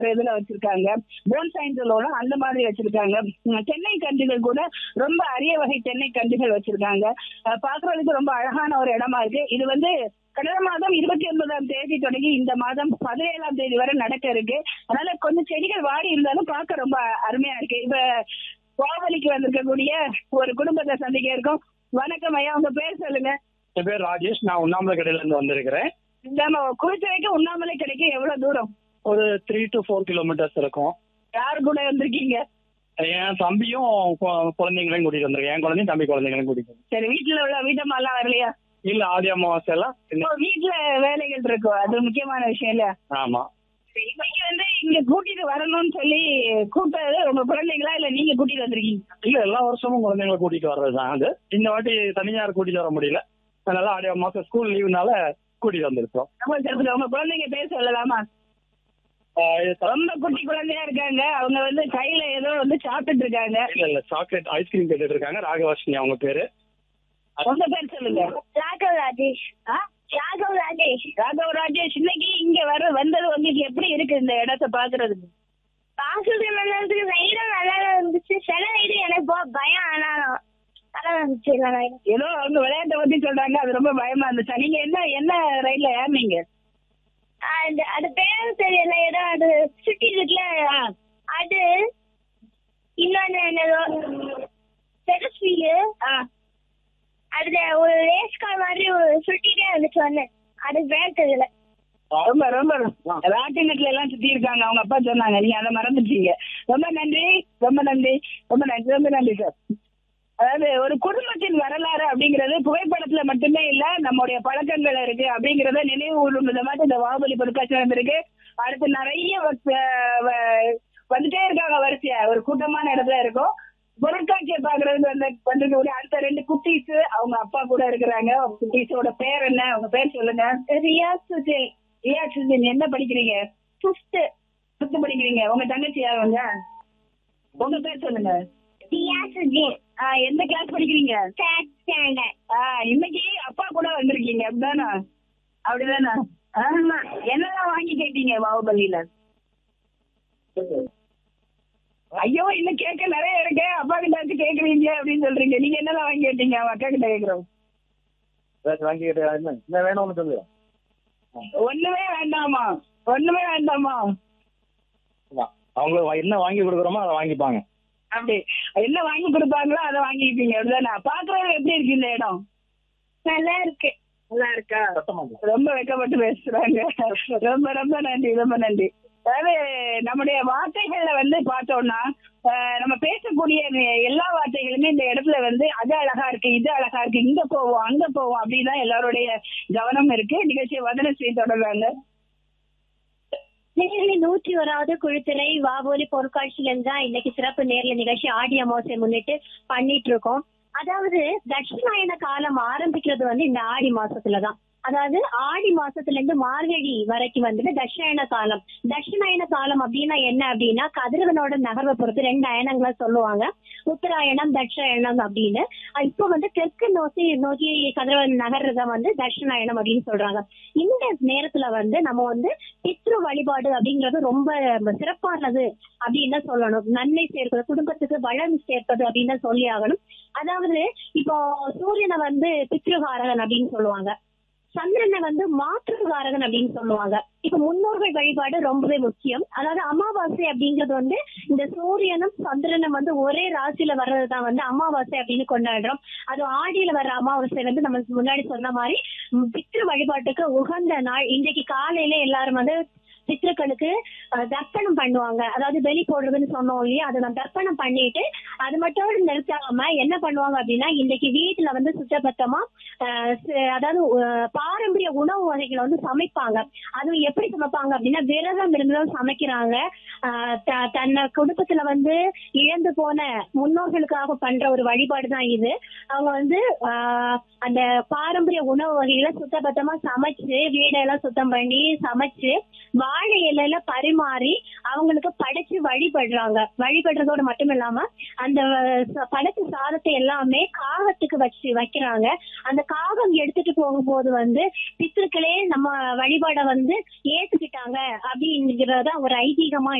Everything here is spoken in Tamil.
இதுல வச்சிருக்காங்க போன்சைன் சொல்லுவோம் அந்த மாதிரி வச்சிருக்காங்க உம், தென்னை கன்றுகள் கூட ரொம்ப அரிய வகை தென்னை கன்றுகள் வச்சிருக்காங்க அஹ், பார்க்கறதுக்கு ரொம்ப அழகான ஒரு இடமா இருக்கு இது வந்து கடந்த மாதம் இருபத்தி ஒன்பதாம் தேதி தொடங்கி இந்த மாதம் பதினேழாம் தேதி வரை நடக்க இருக்கு அதனால கொஞ்சம் செடிகள் வாடி இருந்தாலும் பார்க்க ரொம்ப அருமையா இருக்கு இப்ப கோவலிக்கு வந்திருக்கக்கூடிய ஒரு குடும்பத்தை சந்திக்க இருக்கோம் வணக்கம் ஐயா உங்க பேர் சொல்லுங்க என் பேர் ராஜேஷ் நான் உண்ணாமலை கடையில இருந்து வந்திருக்கிறேன் நம்ம குளிச்சலைக்கு உண்ணாமலை கிடைக்க எவ்வளவு தூரம் ஒரு த்ரீ டு ஃபோர் கிலோமீட்டர்ஸ் இருக்கும் யார் கூட வந்திருக்கீங்க என் தம்பியும் கு- குழந்தைங்களையும் கூட்டிட்டு வந்திருக்கேன் என் குழந்தையும் தம்பி குழந்தைங்களையும் கூட்டிட்டு வந்திருக்கேன். சரி வீட்டுல உள்ள வீட்டம்மா எல்லாம் வரலையா இல்ல ஆடி அமாவாசை எல்லாம் இல்ல. இப்போ வீட்டுல வேலைகள் இருக்கும் அது முக்கியமான விஷயம் இல்லையா ஆமா சரி, இன்னைக்கு வந்து இங்க கூட்டிட்டு வரணும்னு சொல்லி கூட்டது உங்க குழந்தைங்களா இல்ல நீங்க கூட்டிட்டு வந்திருக்கீங்க இல்ல எல்லா வருஷமும் குழந்தைங்களை கூட்டிட்டு வர்றதுதான் அது இந்த வாட்டி தனியார் கூட்டிட்டு வர முடியல அதனால ஆடி அமாவாசை ஸ்கூல் லீவுனால கூட்டிட்டு வந்திருக்கோம் நம்ம தரப்புல உங்க குழந்தைங்க பேர் சொல்லலாமா ஆஹ் இது த- ரொம்ப குட்டி குழந்தையா இருக்காங்க அவங்க வந்து கையில ஏதோ வந்து சாப்பிட்டுட்டு இருக்காங்க இல்ல இல்ல சாக்லேட் ஐஸ்கிரீம் கேட்டுட்டு இருக்காங்க ராகவாஷினி அவங்க பேரு உங்க பேர் சொல்லுங்க ராகவ் ராஜேஷ் ஆ? ராகவ் ராஜேஷ் ராகவ் ராஜேஷ் இன்னைக்கு இங்க வர வந்தது உங்களுக்கு எப்படி இருக்கு இந்த இடத்த பாக்குறதுக்கு பாசுக்கு நல்லதுக்கு ரைடும் நல்லா தான் இருந்துச்சு சில ரைடு எனக்கு போ பயம் ஆனாலும் நல்லா இருந்துச்சு எல்லா ரைடும் ஏதோ அவங்க விளையாட்டை பத்தி சொல்றாங்க அது ரொம்ப பயமா இருந்துச்சா நீங்க என்ன என்ன ரயில்ல ஏறினீங்க அது அது பேரும் தெரியல ஏதோ அது சுத்தி இருக்குல்ல அது இன்னொன்னு என்னதோ பெருஸ்வீலு அதுல ஒரு ரேஸ் கார் மாதிரி ஒரு சுட்டிட்டே இருந்துச்சு ஒண்ணு அது பேர் தெரியல ரொம்ப ரொம்ப ராட்டினத்துல எல்லாம் சுத்தி இருக்காங்க அவங்க அப்பா சொன்னாங்க நீங்க அதை மறந்துட்டீங்க ரொம்ப நன்றி ரொம்ப நன்றி ரொம்ப நன்றி ரொம்ப நன்றி சார் அதாவது ஒரு குடும்பத்தின் வரலாறு அப்படிங்கிறது புகைப்படத்துல மட்டுமே இல்ல நம்முடைய பழக்கங்கள் இருக்கு அப்படிங்கறத நினைவு கூறும் விதமாக இந்த வாபலி பொருட்காட்சி வந்திருக்கு அடுத்து நிறைய வ- வ- வந்துட்டே இருக்காங்க வரிசையா ஒரு கூட்டமான இடத்துல இருக்கும் பொருட்காட்சியை பாக்குறதுக்கு வந்து வந்திருக்கக்கூடிய அடுத்த ரெண்டு குட்டீஸ் அவங்க அப்பா கூட இருக்கிறாங்க அவங்க குட்டீஸோட பேர் என்ன அவங்க பேர் சொல்லுங்க ரியா சுஜய் ரியா சுஜின் என்ன படிக்கிறீங்க ஃபிஃப்த் ஃபிஃப்த் படிக்கிறீங்க உங்க தங்கச்சி யாருங்க உங்க பேர் சொல்லுங்க ரியா சுஜய் ஆ, எந்த கிளாஸ் படிக்கிறீங்க தேர்ட் ஸ்டாண்டர்ட் ஆ, இன்னைக்கு அப்பா கூட வந்திருக்கீங்க அப்படிதானா அப்படிதானா ஆமா என்னெல்லாம் வாங்கி கேட்டீங்க பாகுபலியில ஐயோ இன்னும் கேட்க நிறைய இருக்கு அப்பா கிட்ட வச்சு கேக்குறீங்க அப்படின்னு சொல்றீங்க நீங்க என்னெல்லாம் வாங்கி கேட்டீங்க அவன் அக்கா கிட்ட கேக்குறோம் ஏதாச்சும் வாங்கிக்கிட்டு என்ன என்ன வேணும்னு சொல்லு ஒண்ணுமே வேண்டாமா ஒண்ணுமே வேண்டாமா அவங்களுக்கு என்ன வாங்கி கொடுக்குறோமோ அதை வாங்கிப்பாங்க அப்படி என்ன வாங்கி கொடுப்பாங்களோ அதை வாங்கிப்பீங்க அப்படிதானே பாக்குறது எப்படி இருக்கு இந்த இடம் நல்லா இருக்கு நல்லா இருக்கா சத்தமா இல்ல. ரொம்ப வெக்கப்பட்டு பேசுறாங்க ரொம்ப ரொம்ப நன்றி ரொம்ப நன்றி அதாவது நம்முடைய வார்த்தைகள்ல வந்து பார்த்தோம்னா ஆஹ் நம்ம பேசக்கூடிய எல்லா வார்த்தைகளுமே இந்த இடத்துல வந்து அது அழகா இருக்கு இது அழகா இருக்கு இங்க போவோம் அங்க போவோம் அப்படின்னு தான் எல்லாருடைய கவனம் இருக்கு நிகழ்ச்சியை வதனஸ்ரீ தொடர்றாங்க நேரலை நூற்றி ஓராவது குழுத்துறை வாவோலி பொருட்காட்சியில இருந்து தான் இன்னைக்கு சிறப்பு நேர்ல நிகழ்ச்சி ஆடி அமாவாசை முன்னிட்டு பண்ணிட்டு இருக்கோம் அதாவது தட்சிணாயன காலம் ஆரம்பிக்கிறது வந்து இந்த ஆடி மாசத்துலதான் அதாவது ஆடி மாசத்துல இருந்து மார்கழி வரைக்கும் வந்துட்டு தட்சிணாயன காலம் தட்சிணாயன காலம் அப்படின்னா என்ன அப்படின்னா கதிரவனோட நகர்வை பொறுத்து ரெண்டு அயனங்களை சொல்லுவாங்க உத்தராயணம் தட்சிணாயணம் அப்படின்னு அஹ் இப்போ வந்து தெற்கு நோக்கி நோக்கி கதிரவன் நகர்றத வந்து தட்சிணாயணம் அப்படின்னு சொல்றாங்க இந்த நேரத்துல வந்து நம்ம வந்து பித்ரு வழிபாடு அப்படிங்கிறது ரொம்ப சிறப்பானது அப்படின்னு தான் சொல்லணும் நன்மை சேர்ப்பது குடும்பத்துக்கு வளம் சேர்ப்பது அப்படின்னு தான் சொல்லி ஆகணும் அதாவது இப்போ சூரியனை வந்து பித்ருகாரகன் அப்படின்னு சொல்லுவாங்க சந்திரனை வந்து மாற்றுகாரகன் அப்படின்னு சொல்லுவாங்க இப்ப முன்னோர்கள் வழிபாடு ரொம்பவே முக்கியம் அதாவது அமாவாசை அப்படிங்கிறது வந்து இந்த சூரியனும் சந்திரனும் வந்து ஒரே ராசியில வர்றதுதான் வந்து அமாவாசை அப்படின்னு கொண்டாடுறோம் அது ஆடியில வர்ற அமாவாசை வந்து நம்ம முன்னாடி சொன்ன மாதிரி ம், பித்ரு வழிபாட்டுக்கு உகந்த நாள் இன்றைக்கு காலையில எல்லாரும் வந்து பித்ருக்களுக்கு அஹ், தர்ப்பணம் பண்ணுவாங்க அதாவது வெளி போடுறதுன்னு சொன்னோம் இல்லையா அதை நான் தர்ப்பணம் பண்ணிட்டு அது மட்டும் நிறுத்தாம என்ன பண்ணுவாங்க அப்படின்னா இன்னைக்கு வீட்டுல வந்து சுத்தபத்தமா அஹ், ச- அதாவது அஹ், பாரம்பரிய உணவு வகைகளை வந்து சமைப்பாங்க அதுவும் எப்படி சமைப்பாங்க அப்படின்னா விரதம் இருந்துதான் சமைக்கிறாங்க ஆஹ் த- தன்னை குடும்பத்துல வந்து இழந்து போன முன்னோர்களுக்காக பண்ற ஒரு வழிபாடு தான் இது அவங்க வந்து ஆஹ், அந்த பாரம்பரிய உணவு வகைகளை சுத்தபத்தமா சமைச்சு வீடெல்லாம் சுத்தம் பண்ணி சமைச்சு வாழை இலையில பரிமாறி அவங்களுக்கு படைச்சு வழிபடுறாங்க வழிபடுறதோட மட்டும் இல்லாம அந்த ச- படைச்ச சாதத்தை எல்லாமே காகத்துக்கு வச்சு வைக்கிறாங்க அந்த காகம் எடுத்துட்டு போகும்போது வந்து பித்திருக்களே நம்ம வழிபாட வந்து ஏத்துக்கிட்டாங்க அப்படிங்கிறத ஒரு ஐதீகமா